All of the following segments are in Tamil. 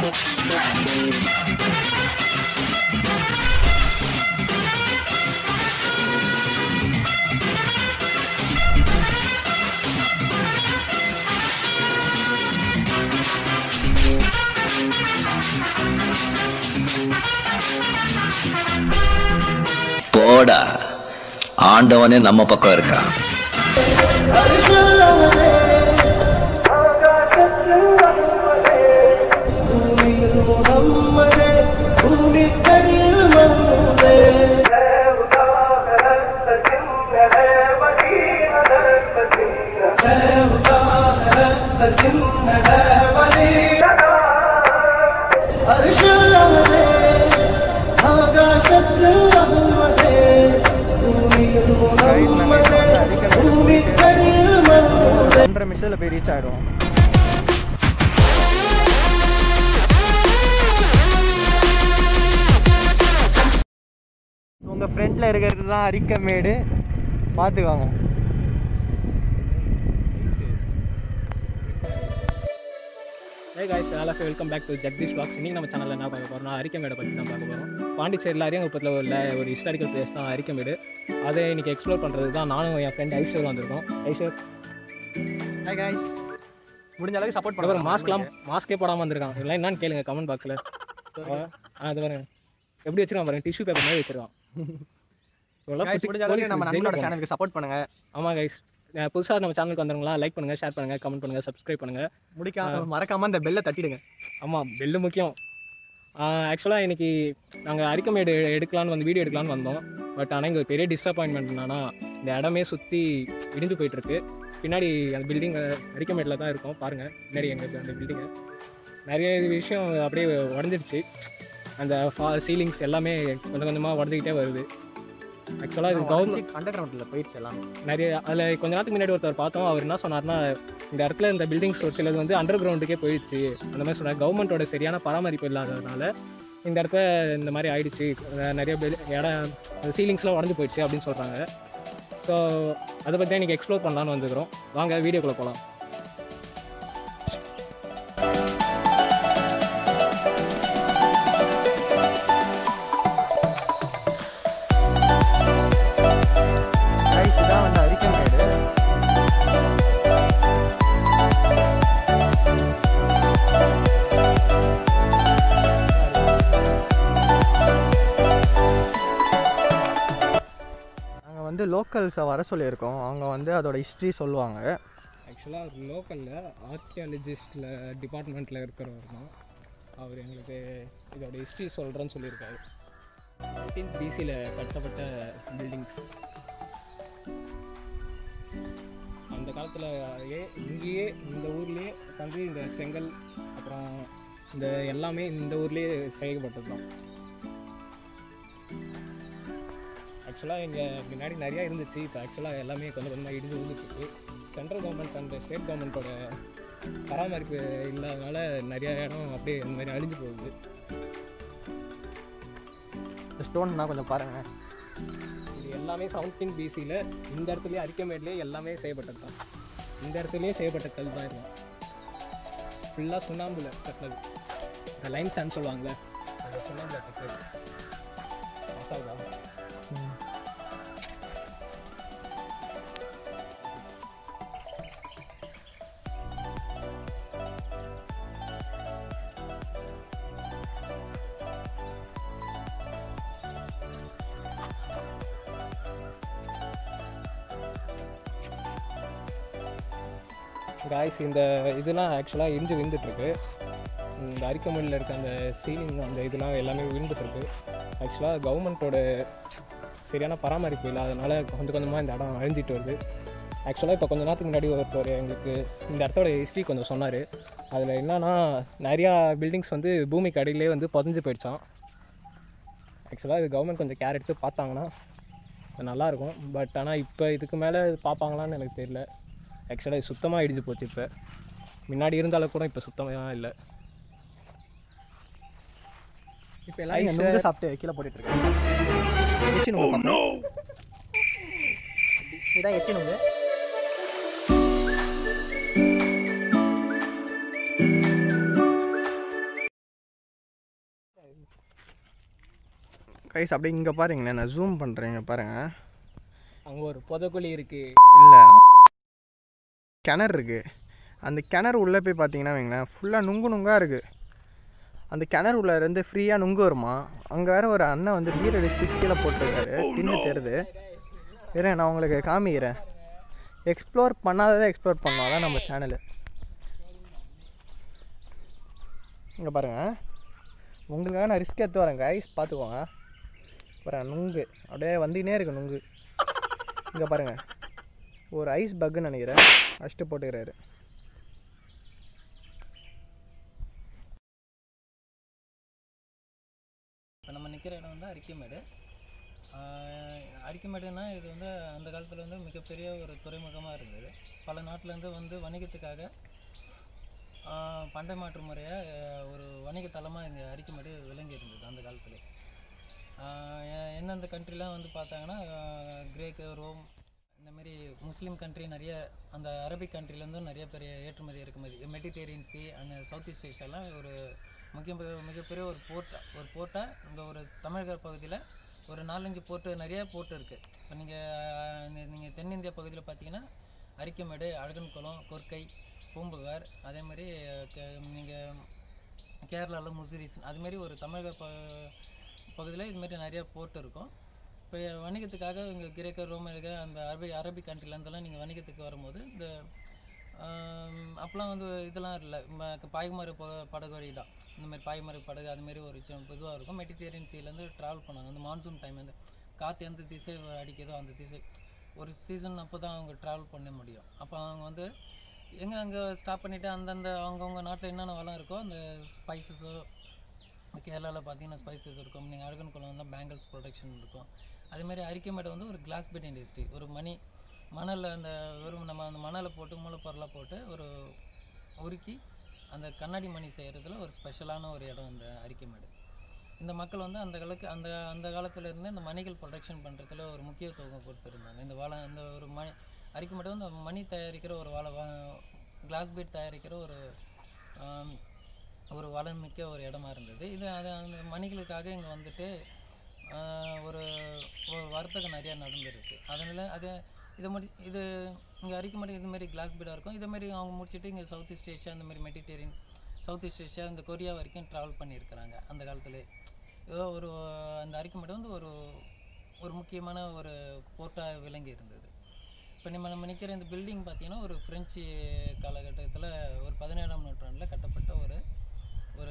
போடா ஆண்டவனே நம்ம பக்கம் இருக்கான் ஒன்றரை நிமிஷத்தில் போய் ரீச் ஆகிடும் உங்கள் ஃப்ரண்ட்டில் இருக்கிறது தான் அரிக்கமேடு பார்த்துக்கோங்க hey guys all welcome back to Jagadish vlogs இன்னைக்கு நம்ம சேனலில் என்ன பார்க்க போகிறோம்னா அரிக்கமேடை பற்றி தான் பார்க்க போகிறோம் பாண்டிச்சேரியில் அரியங்குப்பத்தில் உள்ள ஒரு ஹிஸ்டாரிக்கல் பிளேஸ் தான் அரிக்கமேடு அதை இன்னைக்கு எக்ஸ்ப்ளோர் பண்ணுறது தான் நானும் என் ஃப்ரெண்ட் ஐஸ்வர் வந்திருக்கோம் ஐஸ்வர் ஹாய் காய்ஸ் முடிஞ்ச அளவுக்கு சப்போர்ட் அப்புறம் பண்ணுறோம் மாஸ்க்லாம் மாஸ்கே போடாமல் வந்திருக்கான் இதெல்லாம் என்னன்னு கேளுங்க கமெண்ட் பாக்ஸில் அது பாருங்க எப்படி வச்சிருக்கான் பாருங்க டிஷ்யூ பேப்பர் மாதிரி வச்சிருக்கான் இவெல்லாம் Guys, புத்தி- முடிஞ்ச அளவுக்கு police நம்ம ஜெயிலுக்கு நம்மளோட போகணும். சேனலுக்கு சப்போர்ட் பண்ணுங்க ஆமாம் கைஸ் புதுசாக நம்ம சேனலுக்கு வந்தவங்களா லைக் பண்ணுங்கள் ஷேர் பண்ணுங்கள் கமெண்ட் பண்ணுங்கள் சப்ஸ்கிரைப் பண்ணுங்கள் முடிக்காம மறக்காம இந்த பெல்லை தட்டிடுங்க ஆமாம் பெல்லு முக்கியம் ஆக்சுவலாக இன்னைக்கு நாங்கள் அரிக்கமேடு எடுக்கலான்னு வந்து வீடியோ எடுக்கலான்னு வந்தோம் பட் ஆனால் எங்களுக்கு பெரிய டிசப்பாயின்மெண்ட் என்னன்னா இந்த இடமே சுற்றி இடிஞ்சு போயிட்டுருக்கு பின்னாடி அந்த பில்டிங் அரிக்கமேடில் தான் இருக்கும் பாருங்கள் பின்னாடி எங்களுக்கு அந்த பில்டிங்கு நிறைய விஷயம் அப்படியே உடஞ்சிடுச்சு அந்த ஃபா சீலிங்ஸ் எல்லாமே கொஞ்சம் கொஞ்சமாக உடஞ்சிக்கிட்டே வருது ஆக்சுவலாக இது கவர்மெண்ட் அண்டர் கிரவுண்டில் போயிடுச்சு எல்லாம் நிறைய அதில் கொஞ்ச நேரத்துக்கு முன்னாடி ஒருத்தர் பார்த்தோம் அவர் என்ன சொன்னார்னா இந்த இடத்துல இந்த பில்டிங்ஸ் ஒரு சிலது வந்து அண்டர் கிரவுண்டுக்கே போயிடுச்சு அந்த மாதிரி சொன்னார் கவர்மெண்ட்டோட சரியான பராமரிப்பு இல்லாததுனால இந்த இடத்துல இந்த மாதிரி ஆயிடுச்சு அஹ் நிறைய பில் இடம் சீலிங்ஸ்லாம் உடஞ்சி போயிடுச்சு அப்படின்னு சொல்கிறாங்க ஸோ அதை பற்றி தான் இன்றைக்கி எக்ஸ்ப்ளோர் பண்ணலான்னு வந்துக்கிறோம் வாங்க வீடியோக்குள்ளே போகலாம் கைஸ் இதான் வந்து அரிக்கமேடு நாங்கள் வந்து லோக்கல்ஸை வர சொல்லியிருக்கோம் அவங்க வந்து அதோட ஹிஸ்ட்ரி சொல்லுவாங்க ஆக்சுவலாக ஒரு லோக்கலில் ஆர்கியாலஜிஸ்டில் டிபார்ட்மெண்ட்டில் இருக்கிறவர் தான் அவர் எங்களுக்கு இதோட ஹிஸ்ட்ரி சொல்கிறேன்னு சொல்லியிருக்காரு எயிட்டீன் பிசியில் கட்டப்பட்ட பில்டிங்ஸ் அந்த காலத்தில் ஏ இங்கேயே இந்த ஊர்லேயே தங்கி இந்த செங்கல் அப்புறம் இந்த எல்லாமே இந்த ஊர்லேயே செய்யப்பட்டது தான் ஆக்சுவலாக இங்கே முன்னாடி நிறையா இருந்துச்சு இப்போ ஆக்சுவலாக எல்லாமே கொஞ்சம் கொஞ்சமாக இடிஞ்சு விழுந்துட்டு சென்ட்ரல் கவர்மெண்ட் அண்ட் ஸ்டேட் கவர்மெண்ட்டோட பராமரிப்பு இல்லாதனால நிறைய இடம் அப்படியே இந்த மாதிரி அழிஞ்சு போகுது இந்த ஸ்டோன்னா கொஞ்சம் பாருங்கள் இது எல்லாமே செவன்டீன் பிசியில் இந்த இடத்துலயே அரிக்கமேட்லேயே எல்லாமே செய்யப்பட்டது தான் இந்த இடத்துலயே செய்யப்பட்ட கல் தான் இருக்கும் ஃபுல்லாக சுண்ணாம்புல கட்டினது இந்த லைம் சாண்ட் சொல்லுவாங்கள்ல அந்த சுண்ணாம்புல கட்டினது மசாலா காய்ஸ் இந்த இதெல்லாம் ஆக்சுவலாக இடிஞ்சு விழுந்துட்டுருக்கு இந்த அரிக்கமல்லில் இருக்க அந்த சீலிங் அந்த இதெல்லாம் எல்லாமே விழுந்துட்டுருக்கு ஆக்சுவலாக கவர்மெண்ட்டோட சரியான பராமரிப்பு இல்லாதனால கொஞ்சம் கொஞ்சமாக இந்த இடம் அழிஞ்சிட்டு வருது ஆக்சுவலாக இப்போ கொஞ்ச நேரத்துக்கு முன்னாடி ஒருத்தர் எங்களுக்கு இந்த இடத்தோட ஹிஸ்ட்ரி கொஞ்சம் சொன்னார் அதில் என்னன்னா நிறையா பில்டிங்ஸ் வந்து பூமிக்கு அடியிலே வந்து புதஞ்சு போயிடுச்சான் ஆக்சுவலாக இது கவர்மெண்ட் கொஞ்சம் கேர் எடுத்து பார்த்தாங்கன்னா நல்லாயிருக்கும் பட் ஆனால் இப்போ இதுக்கு மேலே பார்ப்பாங்களான்னு எனக்கு தெரியல ஆக்சுவலாக இது சுத்தமாக இடிஞ்சு போச்சு இப்போ முன்னாடி இருந்தாலும் கூட இப்போ சுத்தமாக இல்லை இப்போ எல்லாம் Hi, இங்க sir. நுங்கு சாப்பிட்டு கீழே போட்டுட்டு இருக்கேன் எச்சி நுங்கு பார்ப்போம். இதான் எச்சி நுங்கு கைஸ் அப்படியே இங்கே பாருங்களேன் நான் ஜூம் பண்ணுறேன் இங்கே பாருங்கள் அங்கே ஒரு புதக்குழி இருக்குது இல்லை கிணறு இருக்குது அந்த கிணறு உள்ளே போய் பார்த்தீங்கன்னா வைங்களேன் ஃபுல்லாக நுங்கு நுங்காக இருக்குது அந்த கிணறு உள்ள இருந்து ஃப்ரீயாக நுங்கு வருமா அங்கே வேற ஒரு அண்ணன் வந்து பீர் அடிச்சுட்டு கீழே போட்டிருக்காரு டின்னு தெரியுது இருங்க நான் உங்களுக்கு காமிக்கிறேன் எக்ஸ்ப்ளோர் பண்ணாததை எக்ஸ்ப்ளோர் பண்ணோம் அதான் நம்ம சேனலு இங்கே பாருங்கள் உங்களுக்காக நான் ரிஸ்க் எடுத்து வரேன் கைஸ் பார்த்துக்கோங்க பாருங்க நுங்கு அப்படியே வந்துக்கினே இருக்கு நுங்கு இங்கே பாருங்கள் ஒரு ஐஸ் பக்குன்னு நினைக்கிறேன் ஃபஸ்ட்டு போட்டுக்கிறாரு இப்போ நம்ம நிற்கிற இடம் வந்து அரிக்கமேடு ஆஹ் அரிக்கமேடுனா இது வந்து அந்த காலத்தில் வந்து மிகப்பெரிய ஒரு துறைமுகமாக இருந்தது பல நாட்டிலேருந்து வந்து வணிகத்துக்காக ஆஹ் பண்டை மாற்று முறையாக ஒரு வணிக தலமாக இந்த அரிக்கமேடு விளங்கி இருந்தது அந்த காலத்தில் எந்தெந்த கண்ட்ரிலாம் வந்து பார்த்தாங்கன்னா ஆஹ் கிரேக்கு ரோம் இந்த மாதிரி முஸ்லீம் கண்ட்ரி நிறைய அந்த அரபிக் கண்ட்ரிலேருந்தும் நிறைய பெரிய ஏற்றுமதி இறக்குமதி மெடிடேரியன் சி அந்த சவுத் ஈஸ்ட் ஏஷியாலாம் ஒரு முக்கிய மிகப்பெரிய ஒரு போர்ட் ஒரு போர்ட்டாக இந்த ஒரு தமிழக பகுதியில் ஒரு நாலஞ்சு போர்ட்டு நிறைய போர்ட்டு இருக்குது இப்போ நீங்கள் நீங்கள் தென்னிந்திய பகுதியில் பார்த்தீங்கன்னா அரிக்கமேடு அழகன்குளம் கொர்க்கை பூம்புகார் அதே மாதிரி நீங்கள் கேரளாவில் முசிறிஸ் அதுமாரி ஒரு தமிழக ப பகுதியில் இதுமாரி நிறைய போர்ட் இருக்கும் இப்போ வணிகத்துக்காக இங்கே கிரேக்க ரோமேக அந்த அரபி அரபிக் கண்ட்ரிலேருந்தெல்லாம் நீங்கள் வணிகத்துக்கு வரும்போது இந்த ஆம், அப்போலாம் வந்து இதெல்லாம் இல்லை பாய்மர ப- படகு வழி தான் இந்த மாதிரி பாய்மர படகு அதுமாரி ஒரு இதுவாக இருக்கும் மெடிட்டேரியன் சீலேருந்து ட்ராவல் பண்ணாங்க அந்த மான்சூன் டைம் வந்து காற்று எந்த திசை அடிக்குதோ அந்த திசை ஒரு சீசன் அப்போ தான் அவங்க ட்ராவல் பண்ண முடியும் அப்போ அவங்க வந்து எங்கே அங்கே ஸ்டாப் பண்ணிவிட்டு அந்தந்த அவங்கவுங்க நாட்டில் என்னென்ன வளம் இருக்கோ அந்த ஸ்பைசஸோ கேரளாவில் பார்த்தீங்கன்னா ஸ்பைசஸ் இருக்கும் நீங்கள் அழகன் குளம் வந்தால் பேங்கிள்ஸ் ப்ரொடக்ஷன் இருக்கும் அதேமாதிரி அரிக்கமேடு வந்து ஒரு கிளாஸ் பெட் இண்டஸ்ட்ரி ஒரு மணி மணலில் அந்த வெறும் நம்ம அந்த மணலை போட்டு மூலப்பொருளாக போட்டு ஒரு உருக்கி அந்த கண்ணாடி மணி செய்கிறதுல ஒரு ஸ்பெஷலான ஒரு இடம் இந்த அரிக்கமேடு இந்த மக்கள் வந்து அந்த காலக்கு அந்த அந்த காலத்துல இருந்து இந்த மணிகள் ப்ரொடக்ஷன் பண்ணுறதுல ஒரு முக்கியத்துவம் கொடுத்துருந்தாங்க இந்த வாழை இந்த ஒரு மணி அரிக்கமேடு வந்து மணி தயாரிக்கிற ஒரு வாழை கிளாஸ் பீட் தயாரிக்கிற ஒரு ஆம், ஒரு வளம் மிக்க ஒரு இடமா இருந்தது இது அது அந்த மணிகளுக்காக இங்கே வந்துட்டு ஆஹ், ஒரு ஒரு வர்த்தகம் நிறையா நடந்திருக்கு அதனால் அது இதை முடி இது இங்கே அரிக்க மாட்டேன் இது மாதிரி கிளாஸ் பீடாக இருக்கும் இதே மாதிரி அவங்க முடிச்சுட்டு இங்கே சவுத் ஈஸ்ட் ஏஷியா இந்த மாதிரி மெடிட்டேரியன் சவுத் ஈஸ்ட் ஏஷியா இந்த கொரியா வரைக்கும் ட்ராவல் பண்ணியிருக்கிறாங்க அந்த காலத்துல ஏதோ ஒரு அந்த அரிக்க மாட்டேன் வந்து ஒரு ஒரு முக்கியமான ஒரு போர்ட்டாக விளங்கி இருந்தது இப்போ நம்ம நம்ம நிற்கிற இந்த பில்டிங் பார்த்தீங்கன்னா ஒரு ஃப்ரெஞ்சு காலகட்டத்தில் ஒரு பதினேழாம் நூற்றாண்டில் கட்டப்பட்ட ஒரு ஒரு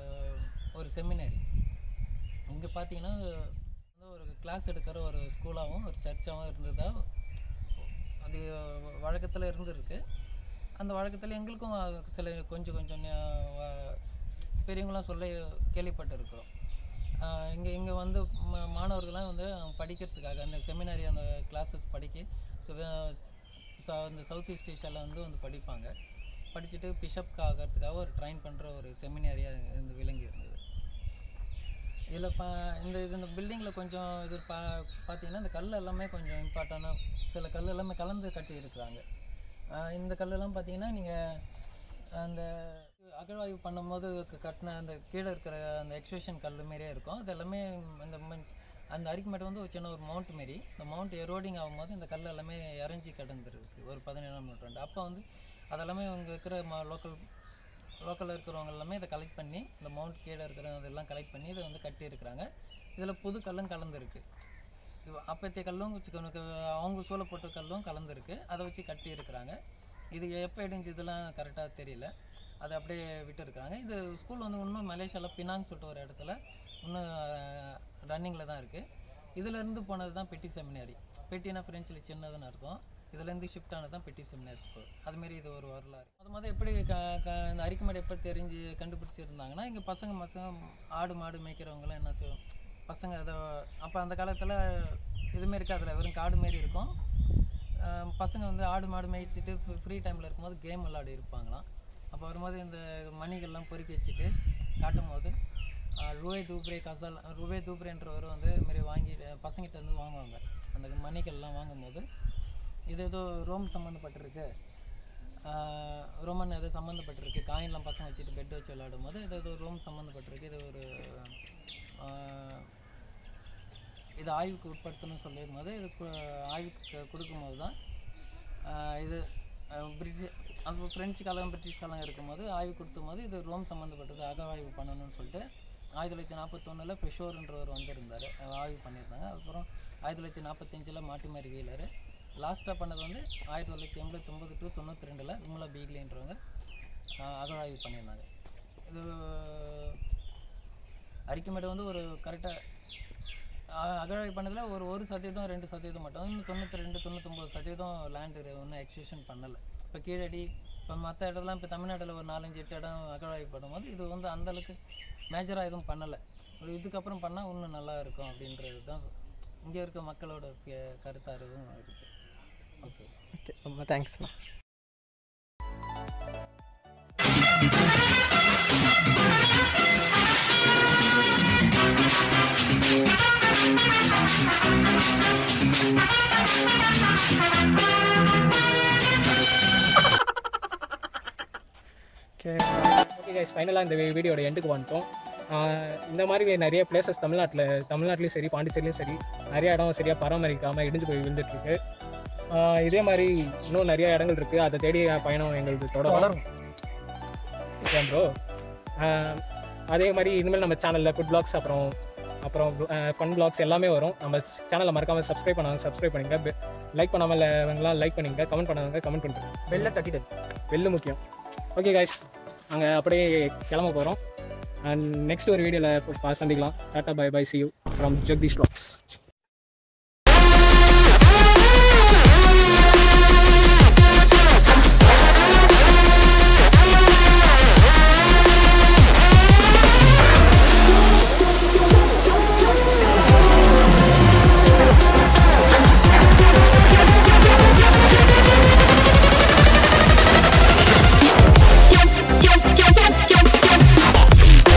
ஒரு செமினரி இங்கே பார்த்தீங்கன்னா வந்து ஒரு கிளாஸ் எடுக்கிற ஒரு ஸ்கூலாகவும் ஒரு சர்ச்சாகவும் இருந்ததா அது வழக்கத்தில் இருந்திருக்கு அந்த வழக்கத்தில் எங்களுக்கும் அது சில கொஞ்சம் கொஞ்சம் ஞா- வ- பெரியவங்களாம் சொல்ல கேள்விப்பட்டிருக்கிறோம் இங்கே இங்கே வந்து ம- மாணவர்கள்லாம் வந்து படிக்கிறதுக்காக அந்த செமினாரி அந்த கிளாஸஸ் படிக்க சிவ- ச- இந்த சவுத் ஈஸ்ட் ஏஷியாவில் வந்து வந்து படிப்பாங்க படிச்சுட்டு பிஷப் ஆகிறதுக்காக ஒரு ட்ரைன் பண்ணுற ஒரு செமினாரியாக இருந்து விளங்கி இருந்தது இதில் பா இந்த இது இந்த பில்டிங்கில் கொஞ்சம் இது பா பார்த்தீங்கன்னா இந்த கல் எல்லாமே கொஞ்சம் இம்பார்ட்டண்டான சில கல் எல்லாமே கலந்து கட்டி இருக்கிறாங்க ஆஹ் இந்த கல்லெல்லாம் பார்த்தீங்கன்னா நீங்கள் அந்த அகழ்வாய்வு பண்ணும்போது க- கட்டின அந்த கீழே இருக்கிற அந்த எக்ஸ்பிரஷன் கல் மாரியே இருக்கும் அது எல்லாமே இந்த மண் அந்த அரிக்குமேடு வந்து ஒரு சின்ன ஒரு மவுண்ட் மாரி இந்த மவுண்ட் எரோடிங் ஆகும்போது இந்த கல் எல்லாமே இறஞ்சி கிடந்துருக்கு ஒரு பதினேழாம் நூற்றாண்டு அப்போ வந்து அதெல்லாமே இங்கே இருக்கிற லோக்கல் லோக்கலில் இருக்கிறவங்க எல்லாமே இதை கலெக்ட் பண்ணி இந்த மவுண்ட் கீழே இருக்கிற இதெல்லாம் கலெக்ட் பண்ணி இதை வந்து கட்டியிருக்கிறாங்க இதில் புது கல்லும் கலந்துருக்கு இது அப்பத்திய கல்லும் வச்சு கணக்கு- அவங்க சூழப்பட்ட கல்லும் கலந்துருக்கு அதை வச்சு கட்டி இருக்கிறாங்க இது எப்போ இடிஞ்சதுலாம் கரெக்டாக தெரியல அதை அப்படியே விட்டுருக்காங்க இது ஸ்கூல் வந்து இன்னும் மலேசியாவில் பினாங் சொல்லிட்டு ஒரு இடத்துல இன்னும் ரன்னிங்கில் தான் இருக்குது இதுலேருந்து போனது தான் பெட்டி செமினாரி பெட்டினா ஃப்ரெஞ்சில் சின்னதுன்னு அர்த்தம் இதுலேருந்து ஷிஃப்ட் ஆனது தான் பெட்டி செமினாரி ஸ்கூல் அதுமாரி இது ஒரு வரலாறு அது மாதிரி எப்படி க க இந்த அரிக்குமேடு எப்போ தெரிஞ்சு கண்டுபிடிச்சிருந்தாங்கன்னா இங்கே பசங்க பசங்க ஆடு மாடு மேய்க்கிறவங்களாம் என்ன செய்வோம் பசங்க அதை அப்போ அந்த காலத்தில் எதுவுமே இருக்காதுல்ல வெறும் காடு மாரி இருக்கும் ஆஹ் பசங்க வந்து ஆடு மாடு மேய்ச்சிட்டு ஃப்ரீ டைமில் இருக்கும்போது கேம் விளையாடி இருப்பாங்களாம் அப்போ வரும்போது இந்த மணிகள்லாம் பொறுக்கி வச்சுட்டு காட்டும் போது ருவே தூப்ரே கசால் ருவே தூப்ரேன்றவர் வந்து இது மாதிரி வாங்கி பசங்கிட்ட இருந்து வாங்குவாங்க அந்த மணிகள்லாம் வாங்கும்போது இது ஏதோ ரோம் சம்மந்தப்பட்டிருக்கு ஆஹ் ரோமன் ஏதோ சம்மந்தப்பட்டிருக்கு காயின்லாம் பசங்க வச்சுட்டு பெட் வச்சு விளையாடும் போது இது ஏதோ ரோம் சம்மந்தப்பட்டிருக்கு இது ஒரு ஆஹ் இது ஆய்வுக்கு உட்படுத்தணும்னு சொல்லியிருக்கும் போது இது கு- ஆய்வுக்கு கொடுக்கும்போது தான் ஆஹ் இது ஆஹ் பிரிட்டிஷ் அப்போ பிரெஞ்சு காலம் பிரிட்டிஷ் காலம் இருக்கும்போது ஆய்வு கொடுத்தும் போது இது ரோம் சம்மந்தப்பட்டது அகவாய்வு பண்ணணும்னு சொல்லிட்டு ஆயிரத்தி தொள்ளாயிரத்தி நாற்பத்தொன்னில் ஃபிஷோர்ன்றவர் வந்திருந்தார் ஆய்வு பண்ணியிருந்தாங்க அப்புறம் ஆயிரத்தி தொள்ளாயிரத்தி நாற்பத்தஞ்சில் மாட்டிமாரி வீலர் லாஸ்ட்டாக பண்ணது வந்து ஆயிரத்தி தொள்ளாயிரத்தி எண்பத்தொம்பது டு தொண்ணூற்றி ரெண்டில் விமலா பீக்லின்றவங்க ஆஹ் அகழாய்வு பண்ணியிருந்தாங்க இது அரிக்கமேடு வந்து ஒரு கரெக்டாக அகழாய்வு பண்ணதில் ஒரு ஒரு சதவீதம் ரெண்டு சதவீதம் மட்டும் இன்னும் தொண்ணூற்றி ரெண்டு தொண்ணூத்தொம்பது சதவீதம் லேண்டு ஒன்றும் எக்ஸ்டேஷன் பண்ணலை இப்போ கீழடி இப்போ மற்ற இடம்லாம் இப்போ தமிழ்நாட்டில் ஒரு நாலஞ்சு எட்டு இடம் அகழாய்வு பண்ணும்போது இது வந்து அந்தளவுக்கு மேஜராக எதுவும் பண்ணலை ஒரு இதுக்கப்புறம் பண்ணால் இன்னும் நல்லா இருக்கும் அப்படின்றது தான் இங்கே இருக்க மக்களோட கருத்தாக இதுவும் இருக்குது ஓகே ஓகே ரொம்ப தேங்க்ஸ்ண்ணா ஓகே ஓகே கைஸ் ஃபைனலாக இந்த வீடியோட எண்டுக்கு வந்துட்டோம் ஆஹ் இந்த மாதிரி நிறைய பிளேசஸ் தமிழ்நாட்டில் தமிழ்நாட்டிலையும் சரி பாண்டிச்சேரிலையும் சரி நிறைய இடம் சரியாக பராமரிக்காமல் இடிஞ்சு போய் விழுந்துட்டுருக்கு இதே மாதிரி இன்னும் நிறைய இடங்கள் இருக்குது அதை தேடி பயணம் எங்களுக்கு தொடரும் ஓகே ப்ரோ அதே மாதிரி இனிமேல் நம்ம சேனலில் ஃபுட் பிளாக்ஸ் அப்புறம் அப்புறம் ஃபன் பிளாக்ஸ் எல்லாமே வரும் நம்ம சேனலை மறக்காமல் சப்ஸ்கிரைப் பண்ணாங்க சப்ஸ்கிரைப் பண்ணுங்க லைக் பண்ணாமல் லைக் பண்ணுங்க கமெண்ட் பண்ணாங்க கமெண்ட் பண்ணுங்க வெளில தட்டிடு வெள்ளு முக்கியம் ஓகே காய்ஸ் நாங்கள் அப்படியே கிளம்ப போகிறோம் அண்ட் நெக்ஸ்ட் ஒரு வீடியோவில் சந்திக்கலாம் tata bye bye see you from Jagadish vlogs